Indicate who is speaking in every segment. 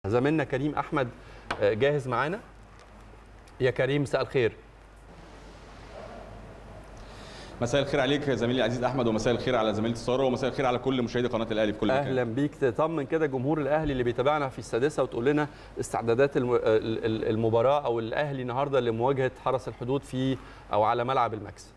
Speaker 1: زميلنا كريم احمد جاهز معانا يا كريم مساء الخير
Speaker 2: مساء الخير عليك زميلي العزيز احمد ومساء الخير على زميلتي ساره ومساء الخير على كل مشاهدي قناه الاهلي في كل مكان
Speaker 1: اهلا بيك تطمن كده جمهور الاهلي اللي بيتابعنا في السادسه وتقول لنا استعدادات الم- ال- ال- المباراه او الاهلي النهارده لمواجهه حرس الحدود في او على ملعب الماكس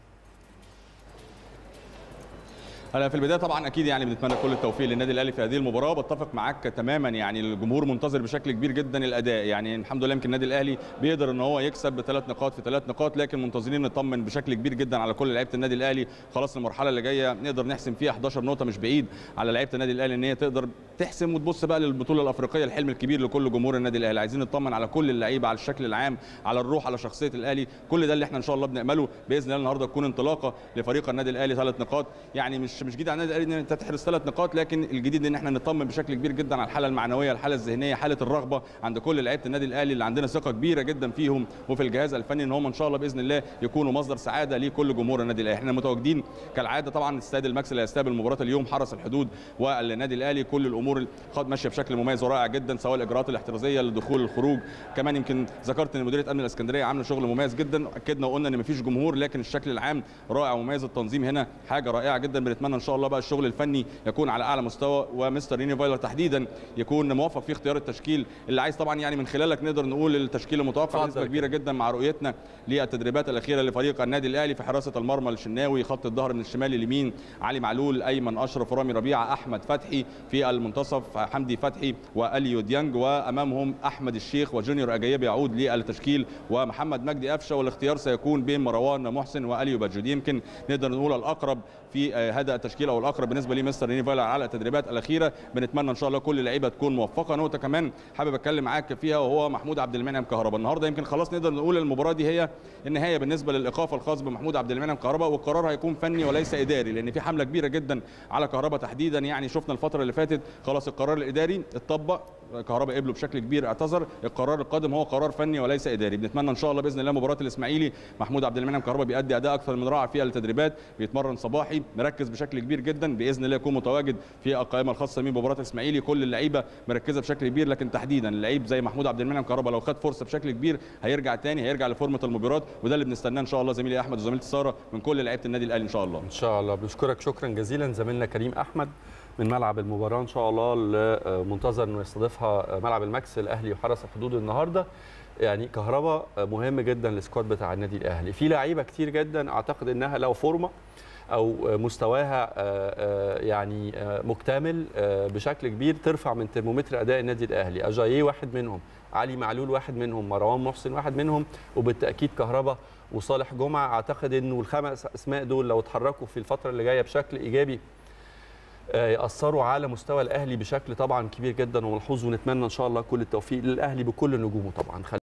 Speaker 2: انا في البدايه طبعا اكيد يعني بنتمنى كل التوفيق للنادي الاهلي في هذه المباراه بتفق معاك تماما يعني الجمهور منتظر بشكل كبير جدا الاداء يعني الحمد لله يمكن النادي الاهلي بيقدر ان هو يكسب بثلاث نقاط في ثلاث نقاط لكن منتظرين نطمن بشكل كبير جدا على كل لعيبه النادي الاهلي خلاص المرحله اللي جايه نقدر نحسم فيها 11 نقطه مش بعيد على لعيبه النادي الاهلي ان هي تقدر تحسم وتبص بقى للبطوله الافريقيه الحلم الكبير لكل جمهور النادي الاهلي عايزين نطمن على كل اللعيبه على الشكل العام على الروح على شخصيه الاهلي كل ده اللي احنا ان شاء الله بنامله باذن الله النهارده تكون انطلاقه لفريق النادي الاهلي ثلاث نقاط يعني مش مش جديد على النادي الاهلي ان انت تحرز ثلاث نقاط لكن الجديد ان احنا نطمن بشكل كبير جدا على الحاله المعنويه الحاله الذهنيه حاله الرغبه عند كل لعيبه النادي الاهلي اللي عندنا ثقه كبيره جدا فيهم وفي الجهاز الفني ان هم ان شاء الله باذن الله يكونوا مصدر سعاده لكل جمهور النادي الاهلي احنا متواجدين كالعاده طبعا استاد الماكس اللي هيستقبل مباراه اليوم حرس الحدود والنادي الاهلي كل الامور خد ماشيه بشكل مميز ورائع جدا سواء الاجراءات الاحترازيه للدخول الخروج كمان يمكن ذكرت ان مديريه امن الاسكندريه عامله شغل مميز جدا اكدنا وقلنا ان مفيش جمهور لكن الشكل العام رائع ومميز التنظيم هنا حاجه رائعه جدا بنتمنى ان شاء الله بقى الشغل الفني يكون على اعلى مستوى ومستر ريني فايلر تحديدا يكون موفق في اختيار التشكيل اللي عايز طبعا يعني من خلالك نقدر نقول التشكيل المتوقع
Speaker 1: اتفضل
Speaker 2: بنسبه
Speaker 1: كده.
Speaker 2: كبيره جدا مع رؤيتنا للتدريبات الاخيره لفريق النادي الاهلي في حراسه المرمى الشناوي خط الظهر من الشمال لليمين علي معلول ايمن اشرف رامي ربيعه احمد فتحي في المنتصف حمدي فتحي واليو ديانج وامامهم احمد الشيخ وجونيور اجايب يعود للتشكيل ومحمد مجدي قفشه والاختيار سيكون بين مروان محسن واليو باجودي يمكن نقدر نقول الاقرب في آه، هذا التشكيل او الاقرب بالنسبه لمستر ريني فايلر على التدريبات الاخيره بنتمنى ان شاء الله كل اللعيبه تكون موفقه نقطه كمان حابب اتكلم معاك فيها وهو محمود عبد المنعم كهربا النهارده يمكن خلاص نقدر نقول المباراه دي هي النهايه بالنسبه للايقاف الخاص بمحمود عبد المنعم كهربا والقرار هيكون فني وليس اداري لان في حمله كبيره جدا على كهربا تحديدا يعني شفنا الفتره اللي فاتت خلاص القرار الاداري اتطبق كهربا قبله بشكل كبير اعتذر القرار القادم هو قرار فني وليس اداري بنتمنى ان شاء الله باذن الله مباراه الاسماعيلي محمود عبد المنعم كهربا بيأدي اداء اكثر من رائع في التدريبات بيتمرن صباحي مركز بشكل كبير جدا باذن الله يكون متواجد في القائمه الخاصه من مباراه الاسماعيلي كل اللعيبه مركزه بشكل كبير لكن تحديدا اللعيب زي محمود عبد المنعم كهربا لو خد فرصه بشكل كبير هيرجع تاني هيرجع لفورمه المباراه وده اللي بنستناه ان شاء الله زميلي احمد وزميلتي ساره من كل لعيبه النادي الاهلي ان شاء الله
Speaker 1: ان شاء الله بنشكرك شكرا جزيلا زميلنا كريم احمد من ملعب المباراه ان شاء الله اللي منتظر انه يستضيفها ملعب الماكس الاهلي وحرس الحدود النهارده يعني كهربا مهم جدا للسكواد بتاع النادي الاهلي في لعيبه كتير جدا اعتقد انها لو فورمه او مستواها آه، آه، يعني آه، مكتمل آه، بشكل كبير ترفع من ترمومتر اداء النادي الاهلي اجاييه واحد منهم علي معلول واحد منهم مروان محسن واحد منهم وبالتاكيد كهربا وصالح جمعه اعتقد انه الخمس اسماء دول لو اتحركوا في الفتره اللي جايه بشكل ايجابي آه، ياثروا على مستوى الاهلي بشكل طبعا كبير جدا وملحوظ ونتمنى ان شاء الله كل التوفيق للاهلي بكل نجومه طبعا